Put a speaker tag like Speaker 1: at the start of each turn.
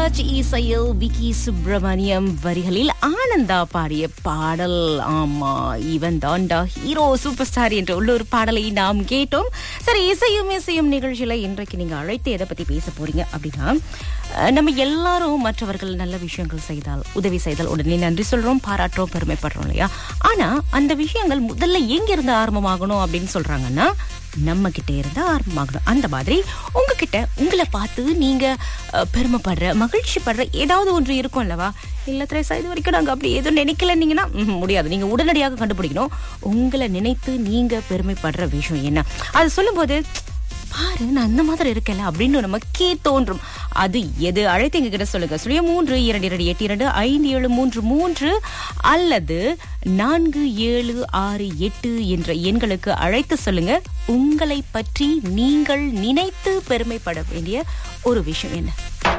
Speaker 1: ராஜ் இசையில் விக்கி சுப்பிரமணியம் வரிகளில் ஆனந்தா பாடிய பாடல் ஆமா இவன் தாண்டா ஹீரோ சூப்பர் ஸ்டார் என்ற உள்ள ஒரு பாடலை நாம் கேட்டோம் சரி இசையும் இசையும் நிகழ்ச்சியில இன்றைக்கு நீங்க அழைத்து எதை பத்தி பேச போறீங்க அப்படின்னா அஹ், நம்ம எல்லாரும் மற்றவர்கள் நல்ல விஷயங்கள் செய்தால் உதவி செய்தால் உடனே நன்றி சொல்றோம் பாராட்டுறோம் பெருமைப்படுறோம் இல்லையா ஆனா அந்த விஷயங்கள் முதல்ல எங்க இருந்து ஆரம்பமாகணும் அப்படின்னு சொல்றாங்கன்னா நம்ம கிட்ட இருந்து ஆரம்பமாகணும் அந்த மாதிரி உங்ககிட்ட உங்களை பார்த்து நீங்க அஹ், பெருமைப்படுற மகிழ்ச்சி படுற ஏதாவது ஒன்று இருக்கும் அல்லவா இல்ல திரேசா இது வரைக்கும் நாங்க அப்படி எதுவும் நினைக்கலன்னீங்கன்னா ம்ஹும், முடியாது நீங்க உடனடியாக கண்டுபிடிக்கணும் உங்களை நினைத்து நீங்க பெருமைப்படுற விஷயம் என்ன அது சொல்லும்போது பாரு நான் அந்த மாதிரி இருக்கல அப்படின்னு நமக்கே தோன்றும் அது எது அழைத்து எங்க கிட்ட சொல்லுங்க சுழிய மூன்று இரண்டு இரண்டு எட்டு இரண்டு ஐந்து ஏழு மூன்று மூன்று அல்லது நான்கு ஏழு ஆறு எட்டு என்ற எண்களுக்கு அழைத்து சொல்லுங்க உங்களை பற்றி நீங்கள் நினைத்து பெருமைப்பட வேண்டிய ஒரு விஷயம் என்ன